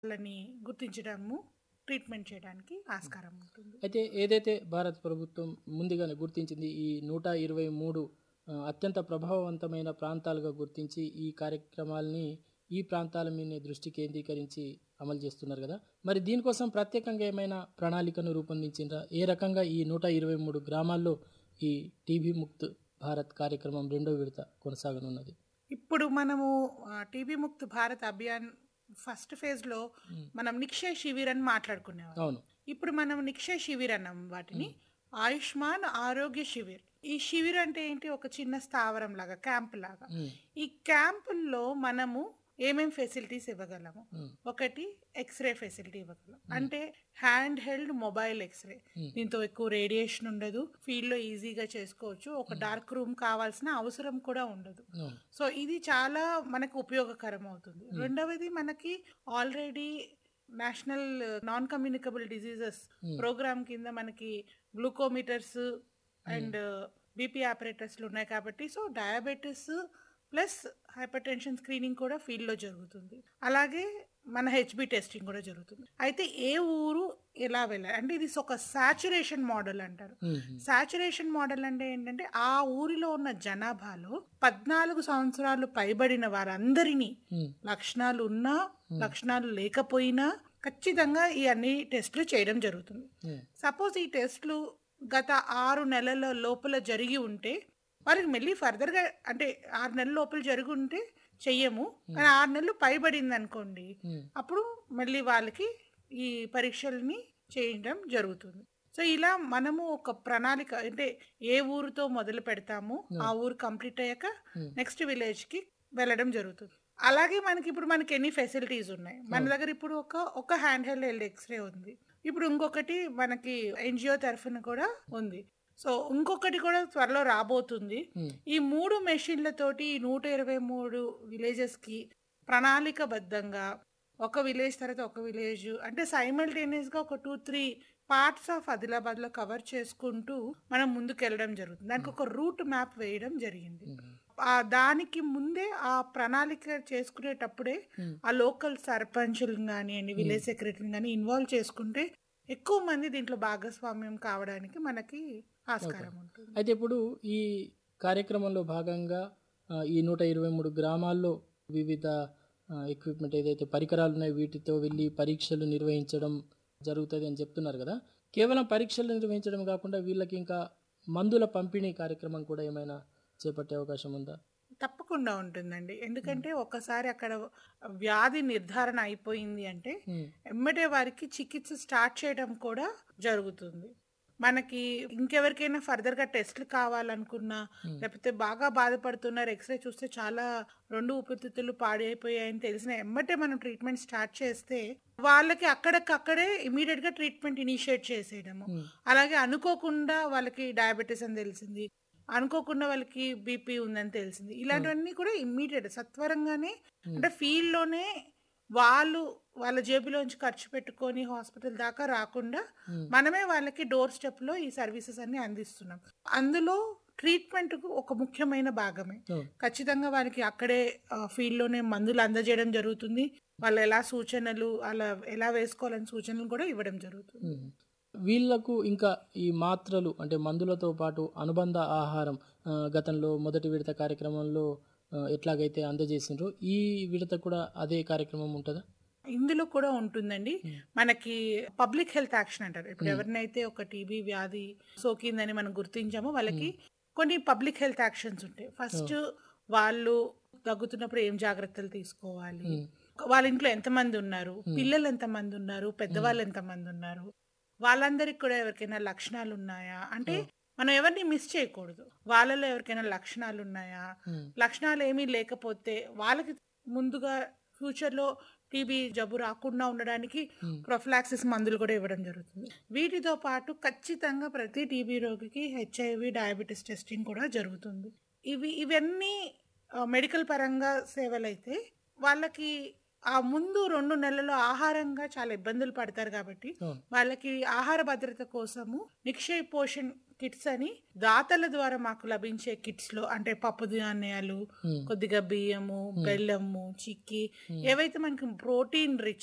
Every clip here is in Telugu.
వాళ్ళని గుర్తించడము ట్రీట్మెంట్ చేయడానికి ఆస్కారం ఉంటుంది అయితే ఏదైతే భారత ప్రభుత్వం ముందుగానే గుర్తించింది ఈ నూట ఇరవై మూడు ఆ, అత్యంత ప్రభావవంతమైన ప్రాంతాలుగా గుర్తించి ఈ కార్యక్రమాలని ఈ ప్రాంతాల మీద దృష్టి కేంద్రీకరించి అమలు చేస్తున్నారు కదా మరి దీనికోసం ప్రత్యేకంగా ఏమైనా ప్రణాళికను రూపొందించిండ్రా ఏ రకంగా ఈ నూట ఇరవై మూడు గ్రామాల్లో ఈ టీబీ ముక్త్ భారత్ కార్యక్రమం రెండో విడత కొనసాగనున్నది ఇప్పుడు మనము TB Mukt Bharat Abhiyan first phase లో మనం నిక్షయ శిబిర్ అని మాట్లాడుకునేవాళ్ళం అవును ఇప్పుడు మనం నిక్షయ శిబిర్ అన్నాం వాటిని ఆయుష్మాన్ ఆరోగ్య శిబిర్ ఈ శిబిర్ అంటే ఏంటి ఒక చిన్న స్థావరం లాగా క్యాంప్ లాగా ఉమ్, ఈ క్యాంపుల్లో మనము ఏమేం ఫెసిలిటీస్ ఇవ్వగలము ఉమ్, ఒకటి ఎక్స్రే ఫెసిలిటీ ఇవ్వగలం అంటే హ్యాండ్ హెల్డ్ మొబైల్ ఎక్స్రే దీంతో ఎక్కువ రేడియేషన్ ఉండదు ఫీల్డ్ లో ఈజీగా చేసుకోవచ్చు ఒక డార్క్ రూమ్ కావాల్సిన అవసరం కూడా ఉండదు అవును సో ఇది చాలా మనకు ఉపయోగకరం అవుతుంది రెండవది మనకి already national non communicable diseases programme కింద మనకి గ్లూకోమీటర్స్ అండ్ బీపీ ఆపరేటర్స్లు ఉన్నాయి కాబట్టి so diabetes plus hypertension screening కూడా ఫీల్డ్లో జరుగుతుంది అలాగే మన హెచ్బి టెస్టింగ్ కూడా జరుగుతుంది అయితే ఏ ఊరు ఎలా వెళ్ళాలి అంటే ఇది ఒక సాచురేషన్ మోడల్ అంటారు ఉమ్, ఉమ్, సాచురేషన్ మోడల్ అంటే ఏంటంటే ఆ ఊరిలో ఉన్న జనాభాలో పద్నాలుగు సంవత్సరాలు పైబడిన వారందరినీ ఉమ్, లక్షణాలు ఉన్నా లక్షణాలు లేకపోయినా ఖచ్చితంగా ఈ అన్ని టెస్టులు చేయడం జరుగుతుంది ఉమ్, సపోజ్ ఈ టెస్టులు గత ఆరు నెలల లోపల జరిగి ఉంటే వారికి మళ్ళీ ఫర్దర్గా అంటే ఆరు నెలల లోపల జరిగి ఉంటే చెయ్యము కానీ ఆరు నెలలు పైబడింది అనుకోండి ఉమ్, అప్పుడు మళ్ళీ వాళ్ళకి ఈ పరీక్షల్ని చేయడం జరుగుతుంది సో ఇలా మనము ఒక ప్రణాళిక అంటే ఏ ఊరుతో మొదలు పెడతాము ఆ ఊరు కంప్లీట్ అయ్యాక నెక్స్ట్ విలేజ్ కి వెళ్ళడం జరుగుతుంది అలాగే మనకి ఇప్పుడు మనకి ఎన్ని ఫెసిలిటీస్ ఉన్నాయి మన దగ్గర ఇప్పుడు ఒక ఒక హ్యాండ్ హెల్డ్ హెల్డ్ ఎక్స్రే ఉంది ఇప్పుడు ఇంకొకటి మనకి ఎన్జిఓ తరఫున కూడా ఉంది సో ఇంకొకటి కూడా త్వరలో రాబోతుంది ఉమ్, ఈ మూడు మెషిన్లతోటి ఈ నూట ఇరవై మూడు విలేజెస్ కి ప్రణాళికబద్ధంగా ఒక విలేజ్ తర్వాత ఒక విలేజ్ అంటే సైమల్టేనియస్ గా ఒక two three parts of Adilabad లో కవర్ చేసుకుంటూ మనం ముందుకు వెళ్ళడం జరుగుతుంది దానికి ఒక రూట్ మ్యాప్ వేయడం జరిగింది ఆ దానికి ముందే ఆ ప్రణాళిక చేసుకునేటప్పుడే Hmm. ఆ లోకల్ సర్పంచులు కానివ్వండి విలేజ్ సెక్రటరీని కానీ ఇన్వాల్వ్ చేసుకుంటే ఎక్కువ మంది దీంట్లో భాగస్వామ్యం కావడానికి మనకి ఆస్కారం ఉంటుంది అయితే ఇప్పుడు ఈ కార్యక్రమంలో భాగంగా ఆ, ఈ నూట ఇరవై మూడు గ్రామాల్లో వివిధ ఎక్విప్మెంట్ ఏదైతే పరికరాలు ఉన్నాయో వీటితో వెళ్ళి పరీక్షలు నిర్వహించడం జరుగుతుంది అని చెప్తున్నారు కదా కేవలం పరీక్షలు నిర్వహించడం కాకుండా వీళ్ళకి ఇంకా మందుల పంపిణీ కార్యక్రమం కూడా ఏమైనా చేపట్టే అవకాశం ఉందా తప్పకుండా ఉంటుందండి ఎందుకంటే ఒకసారి అక్కడ వ్యాధి నిర్ధారణ అయిపోయింది అంటే ఉమ్, ఎమ్మటే వారికి చికిత్స స్టార్ట్ చేయడం కూడా జరుగుతుంది మనకి ఇంకెవరికైనా ఫర్దర్ గా టెస్ట్లు కావాలనుకున్నా లేకపోతే బాగా బాధపడుతున్నారు ఎక్స్రే చూస్తే చాలా రెండు ఊపిరితిత్తులు పాడైపోయాయని తెలిసిన ఎమ్మటే మనం ట్రీట్మెంట్ స్టార్ట్ చేస్తే వాళ్ళకి అక్కడికక్కడే ఇమీడియట్ గా ట్రీట్మెంట్ ఇనిషియేట్ చేసేయడము Hmm. అలాగే అనుకోకుండా వాళ్ళకి డయాబెటీస్ అని తెలిసింది అనుకోకుండా వాళ్ళకి బీపీ ఉందని తెలిసింది ఇలాంటివన్నీ కూడా ఇమ్మీడియట్ సత్వరంగానే అంటే ఫీల్డ్ లోనే వాళ్ళు వాళ్ళ జేబులోంచి ఖర్చు పెట్టుకొని హాస్పిటల్ దాకా రాకుండా మనమే వాళ్ళకి డోర్ స్టెప్ లో ఈ సర్వీసెస్ అన్ని అందిస్తున్నాం అందులో ట్రీట్మెంట్ ఒక ముఖ్యమైన భాగమే అవును. ఖచ్చితంగా వారికి అక్కడే ఫీల్డ్ లోనే మందులు అందజేయడం జరుగుతుంది వాళ్ళు ఎలా సూచనలు అలా ఎలా వేసుకోవాలని సూచనలు కూడా ఇవ్వడం జరుగుతుంది ఉమ్. వీళ్ళకు ఇంకా ఈ మాత్రలు అంటే మందులతో పాటు అనుబంధ ఆహారం ఆ, గతంలో మొదటి విడత కార్యక్రమంలో ఆ, ఎట్లాగైతే అందజేసిండ్రో ఈ విడత కూడా అదే కార్యక్రమం ఉంటుందా ఇందులో కూడా ఉంటుందండి మనకి పబ్లిక్ హెల్త్ యాక్షన్ అంటారు ఇప్పుడు ఎవరినైతే ఒక టీబీ వ్యాధి సోకిందని మనం గుర్తించామో వాళ్ళకి కొన్ని పబ్లిక్ హెల్త్ యాక్షన్స్ ఉంటాయి ఫస్ట్ వాళ్ళు దగ్గుతున్నప్పుడు ఏం జాగ్రత్తలు తీసుకోవాలి వాళ్ళ ఇంట్లో ఎంతమంది ఉన్నారు పిల్లలు ఎంతమంది ఉన్నారు పెద్దవాళ్ళు ఎంతమంది ఉన్నారు వాళ్ళందరికి కూడా ఎవరికైనా లక్షణాలు ఉన్నాయా అంటే మనం ఎవరిని మిస్ చేయకూడదు వాళ్ళలో ఎవరికైనా లక్షణాలు ఉన్నాయా ఉమ్. లక్షణాలు ఏమీ లేకపోతే వాళ్ళకి ముందుగా ఫ్యూచర్ లో టీబీ జబ్బు రాకుండా ఉండడానికి ప్రొఫిలాక్సిస్ మందులు కూడా ఇవ్వడం జరుగుతుంది వీటితో పాటు ఖచ్చితంగా ప్రతి టీబీ రోగికి హెచ్ఐవి డయాబెటీస్ టెస్టింగ్ కూడా జరుగుతుంది ఇవి ఇవన్నీ మెడికల్ పరంగా సేవలైతే వాళ్ళకి ఆ ముందు రెండు నెలలు ఆహారంగా చాలా ఇబ్బందులు పడతారు కాబట్టి అవును. వాళ్ళకి ఆహార భద్రత కోసము నిక్షయ్ పోషణ్ కిట్స్ అని దాతల ద్వారా మాకు లభించే కిట్స్ లో అంటే పప్పు ధాన్యాలు Hmm. కొద్దిగా బియ్యము బెల్లము చిక్కి ఏవైతే మనకి ప్రోటీన్ రిచ్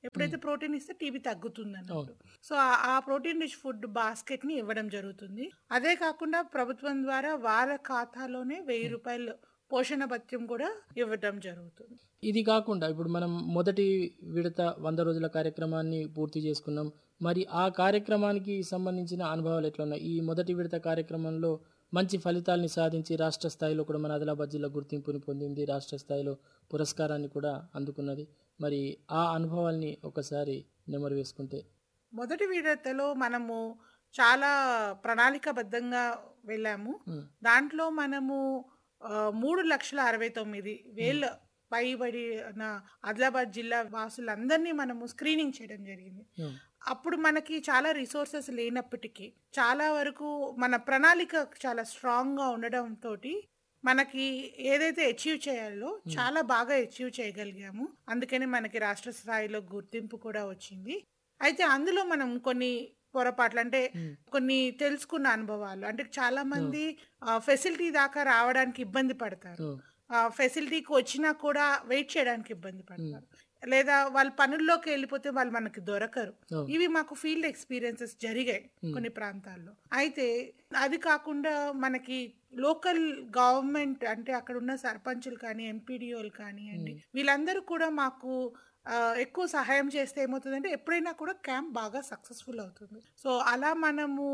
ఎప్పుడైతే ప్రోటీన్ ఇస్తే టీబీ తగ్గుతుంది అన్నట్టు సో ఆ- ఆ ప్రోటీన్ రిచ్ ఫుడ్ బాస్కెట్ ని ఇవ్వడం జరుగుతుంది అదే కాకుండా ప్రభుత్వం ద్వారా వాళ్ళ ఖాతాలోనే వెయ్యి రూపాయలు పోషణ భత్యం కూడా ఇవ్వడం జరుగుతుంది ఇది కాకుండా ఇప్పుడు మనం మొదటి విడత వంద రోజుల కార్యక్రమాన్ని పూర్తి చేసుకున్నాం మరి ఆ కార్యక్రమానికి సంబంధించిన అనుభవాలు ఎట్లా ఉన్నాయి ఈ మొదటి విడత కార్యక్రమంలో మంచి ఫలితాల్ని సాధించి రాష్ట్ర స్థాయిలో కూడా మన ఆదిలాబాద్ జిల్లా గుర్తింపుని పొందింది రాష్ట్ర స్థాయిలో పురస్కారాన్ని కూడా అందుకున్నది మరి ఆ అనుభవాల్ని ఒకసారి నెమరు వేసుకుంటే మొదటి విడతలో మనము చాలా ప్రణాళికాబద్ధంగా వెళ్ళాము ఉమ్, దాంట్లో మనము ఆ, మూడు లక్షల అరవై తొమ్మిది వేల పైబడి నా ఆదిలాబాద్ జిల్లా వాసులందరినీ మనము స్క్రీనింగ్ చేయడం జరిగింది ఉమ్, అప్పుడు మనకి చాలా రిసోర్సెస్ లేనప్పటికీ చాలా వరకు మన ప్రణాళిక చాలా స్ట్రాంగ్గా ఉండడం తోటి మనకి ఏదైతే అచీవ్ చేయాలో చాలా బాగా అచీవ్ చేయగలిగాము అందుకని మనకి రాష్ట్ర స్థాయిలో గుర్తింపు కూడా వచ్చింది అయితే అందులో మనం కొన్ని పొరపాట్లు అంటే ఉమ్, కొన్ని తెలుసుకున్న అనుభవాలు అంటే చాలా మంది ఫెసిలిటీ దాకా రావడానికి ఇబ్బంది పడతారు ఉమ్, ఫెసిలిటీకి వచ్చినా కూడా వెయిట్ చేయడానికి ఇబ్బంది పడతారు లేదా వాళ్ళ పనుల్లోకి వెళ్ళిపోతే వాళ్ళు మనకి దొరకరు అవును. ఇవి మాకు ఫీల్డ్ ఎక్స్పీరియన్సెస్ జరిగాయి కొన్ని ప్రాంతాల్లో అయితే అది కాకుండా మనకి లోకల్ గవర్నమెంట్ అంటే అక్కడ ఉన్న సర్పంచులు కానీ ఎంపీడీఓలు కానివ్వండి వీళ్ళందరూ కూడా మాకు ఆ, ఎక్కువ సహాయం చేస్తే ఏమవుతుందంటే ఎప్పుడైనా కూడా క్యాంప్ బాగా సక్సెస్ఫుల్ అవుతుంది సో అలా మనము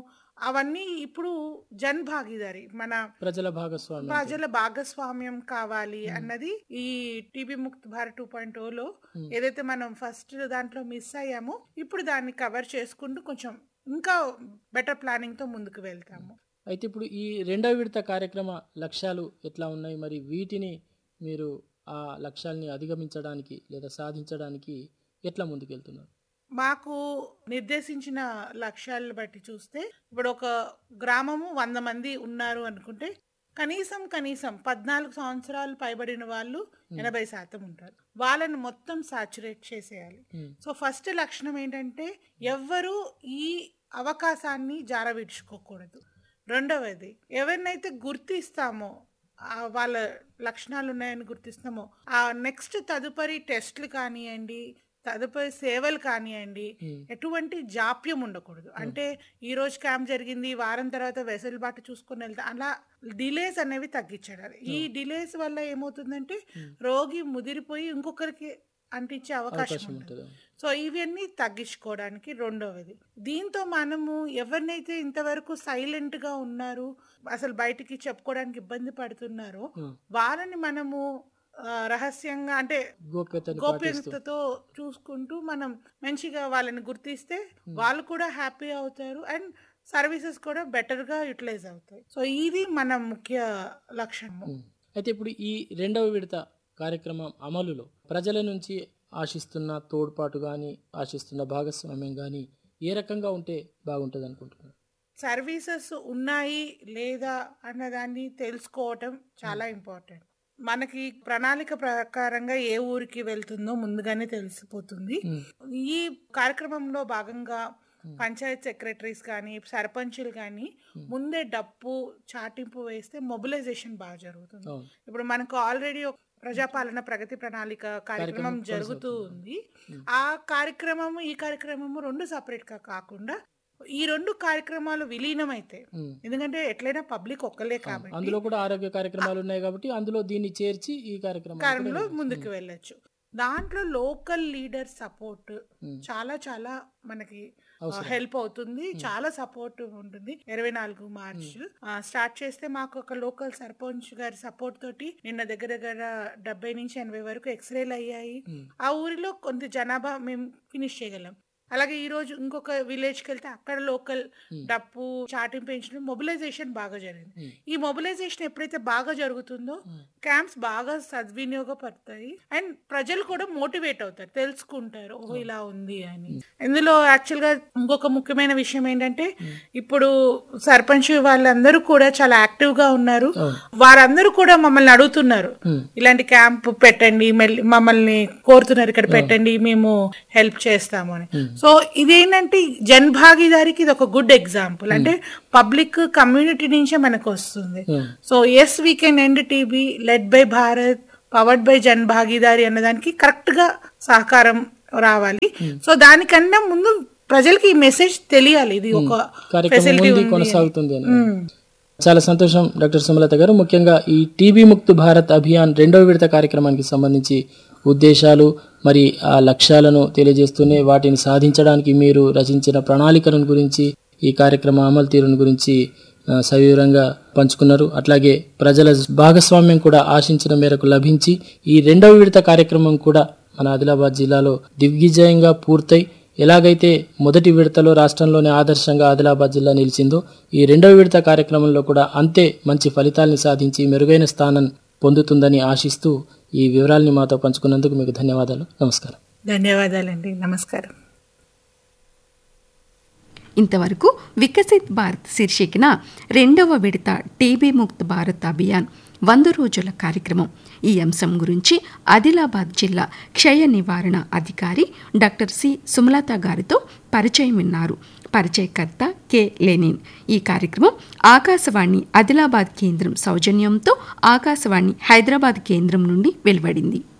అవన్నీ ఇప్పుడు జన్ భాగీదారి మన ప్రజల భాగస్వామ్యం ప్రజల భాగస్వామ్యం కావాలి అన్నది ఈ TB Mukt Bharat two point లో Hmm. ఏదైతే మనం ఫస్ట్ దాంట్లో మిస్ అయ్యామో ఇప్పుడు దాన్ని కవర్ చేసుకుంటూ కొంచెం ఇంకా బెటర్ ప్లానింగ్ తో ముందుకు వెళ్తాము అయితే ఇప్పుడు ఈ రెండవ విడత కార్యక్రమ లక్ష్యాలు ఎట్లా ఉన్నాయి మరి వీటిని మీరు ఆ లక్ష్యాల్ని అధిగమించడానికి లేదా సాధించడానికి ఎట్లా ముందుకెళ్తున్నారు మాకు నిర్దేశించిన లక్ష్యాలను బట్టి చూస్తే ఇప్పుడు ఒక గ్రామము వంద మంది ఉన్నారు అనుకుంటే కనీసం కనీసం పద్నాలుగు సంవత్సరాలు పైబడిన వాళ్ళు ఎనభై శాతం ఉంటారు వాళ్ళని మొత్తం సాచురేట్ చేసేయాలి ఉమ్, సో ఫస్ట్ లక్షణం ఏంటంటే ఎవ్వరూ ఈ అవకాశాన్ని జారవిడ్చుకోకూడదు రెండవది ఎవరినైతే గుర్తిస్తామో ఆ వాళ్ళ లక్షణాలు ఉన్నాయని గుర్తిస్తామో ఆ నెక్స్ట్ తదుపరి టెస్ట్లు కానివ్వండి తదుపరి సేవలు కానివ్వండి ఉమ్, ఎటువంటి జాప్యం ఉండకూడదు అంటే ఈ రోజు క్యాంప్ జరిగింది వారం తర్వాత వెసులుబాటు చూసుకొని వెళ్తా అలా డిలేస్ అనేవి తగ్గించాడు ఈ డిలేస్ వల్ల ఏమవుతుందంటే రోగి ముదిరిపోయి ఇంకొకరికి అంటించే అవకాశం అవకాశం ఉంటుంది ఉంటుంది సో ఇవన్నీ తగ్గించుకోవడానికి రెండవది దీంతో మనము ఎవరినైతే ఇంతవరకు సైలెంట్ గా ఉన్నారు అసలు బయటికి చెప్పుకోవడానికి ఇబ్బంది పడుతున్నారో ఉమ్, వాళ్ళని మనము ఆ, రహస్యంగా అంటే గోప్యతని పాటిస్తూ గోప్యతతో చూసుకుంటూ మనం మంచిగా వాళ్ళని గుర్తిస్తే వాళ్ళు కూడా హ్యాపీ అవుతారు అండ్ సర్వీసెస్ కూడా బెటర్ గా యూటిలైజ్ అవుతాయి సో ఇది మన ముఖ్య లక్ష్యము ఉమ్. అయితే ఇప్పుడు ఈ రెండవ విడత కార్యక్రమం అమలులో ప్రజల నుంచి ఆశిస్తున్న తోడ్పాటు కానీ ఆశిస్తున్న భాగస్వామ్యం కానీ ఏ రకంగా ఉంటే బాగుంటుంది అనుకుంటున్నారు సర్వీసెస్ ఉన్నాయి లేదా అన్నదాన్ని తెలుసుకోవటం చాలా ఇంపార్టెంట్ మనకి ప్రణాళిక ప్రకారంగా ఏ ఊరికి వెళ్తుందో ముందుగానే తెలిసిపోతుంది ఉమ్, ఈ కార్యక్రమంలో భాగంగా పంచాయత్ సెక్రటరీస్ కానీ సర్పంచులు కానీ ముందే డప్పు చాటింపు వేస్తే మొబిలైజేషన్ బాగా జరుగుతుంది అవును ఇప్పుడు మనకు ఆల్రెడీ ఒక ప్రజాపాలన ప్రగతి ప్రణాళిక కార్యక్రమం జరుగుతూ ఉంది ఆ కార్యక్రమము ఈ కార్యక్రమము రెండు సపరేట్ గా కాకుండా ఈ రెండు కార్యక్రమాలు విలీనమైతే ఉమ్. ఎందుకంటే ఎట్లయినా పబ్లిక్ ఒక్కలే కాబట్టి అందులో కూడా ఆరోగ్య కార్యక్రమాలు ఉన్నాయి కాబట్టి అందులో దీన్ని చేర్చి ఈ కార్యక్రమం కాలంలో ముందుకు వెళ్ళొచ్చు దాంట్లో లోకల్ లీడర్ సపోర్ట్ ఉమ్. చాలా చాలా మనకి అవసరం. హెల్ప్ అవుతుంది చాలా సపోర్ట్ ఉంటుంది ఇరవై నాలుగు మార్చ్ స్టార్ట్ చేస్తే మాకు ఒక లోకల్ సర్పంచ్ గారి సపోర్ట్ తోటి నిన్న దగ్గర దగ్గర డెబ్బై నుంచి ఎనభై వరకు ఎక్స్రేలు అయ్యాయి ఉమ్. ఆ ఊరిలో కొంత జనాభా మేము ఫినిష్ చేయగలం అలాగే ఈ రోజు ఇంకొక విలేజ్ కి వెళ్తే అక్కడ లోకల్ డప్పు చాటింపు పెంచడం మొబిలైజేషన్ బాగా జరిగింది Hmm. ఈ మొబిలైజేషన్ ఎప్పుడైతే బాగా జరుగుతుందో Hmm. క్యాంప్స్ బాగా సద్వినియోగపడతాయి అండ్ ప్రజలు కూడా మోటివేట్ అవుతారు తెలుసుకుంటారు ఓ ఇలా ఉంది అని ఇందులో యాక్చువల్ గా ఇంకొక ముఖ్యమైన విషయం ఏంటంటే ఇప్పుడు సర్పంచ్ వాళ్ళందరూ కూడా చాలా యాక్టివ్ గా ఉన్నారు అవును. వారందరూ కూడా మమ్మల్ని అడుగుతున్నారు ఉమ్. ఇలాంటి క్యాంప్ పెట్టండి మెల్లి- మమ్మల్ని కోరుతున్నారు ఇక్కడ పెట్టండి మేము హెల్ప్ చేస్తాము అని సో ఇదేంటంటే జన్ భాగీదారికి ఇది ఒక గుడ్ ఎగ్జాంపుల్ అంటే పబ్లిక్ కమ్యూనిటీ నుంచే మనకు వస్తుంది um. So yes we can end TB led by Bharat powered by Jan Bhagidari అన్నదానికి కరెక్ట్ గా సహకారం రావాలి సో దానికన్నా ముందు ప్రజలకి ఈ మెసేజ్ తెలియాలి ఇది ఒక కార్యక్రమం ఫెసిలిటీ ఉంది కొనసాగుతుంది అని చాలా సంతోషం డాక్టర్ సుమలత గారు ముఖ్యంగా ఈ టీబీ ముక్త్ భారత్ అభియాన్ రెండవ విడత కార్యక్రమానికి సంబంధించి ఉద్దేశాలు మరి ఆ లక్ష్యాలను తెలియజేస్తూనే వాటిని సాధించడానికి మీరు రచించిన ప్రణాళికలను గురించి ఈ కార్యక్రమ అమలు తీరును గురించి ఆ, సవివరంగా పంచుకున్నారు అట్లాగే ప్రజల భాగస్వామ్యం కూడా ఆశించిన మేరకు లభించి ఈ రెండవ విడత కార్యక్రమం కూడా మన ఆదిలాబాద్ జిల్లాలో దిగ్విజయంగా పూర్తయి ఎలాగైతే మొదటి విడతలో రాష్ట్రంలోనే ఆదర్శంగా ఆదిలాబాద్ జిల్లా నిలిచిందో ఈ రెండవ విడత కార్యక్రమంలో కూడా అంతే మంచి ఫలితాల్ని సాధించి మెరుగైన స్థానం పొందుతుందని ఆశిస్తూ ఈ వివరాల్ని మాతో పంచుకున్నందుకు మీకు ధన్యవాదాలు నమస్కారం ధన్యవాదాలండి నమస్కారం ఇంతవరకు వికసిత్ భారత్ శీర్షికన రెండవ విడత టీబీ ముక్త్ భారత్ అభియాన్ వంద రోజుల కార్యక్రమం ఈ అంశం గురించి ఆదిలాబాద్ జిల్లా క్షయ నివారణ అధికారి డాక్టర్ సి సుమలత గారితో పరిచయం విన్నారు పరిచయకర్త కె లెనిన్ ఈ కార్యక్రమం ఆకాశవాణి ఆదిలాబాద్ కేంద్రం సౌజన్యంతో ఆకాశవాణి హైదరాబాద్ కేంద్రం నుండి వెలువడింది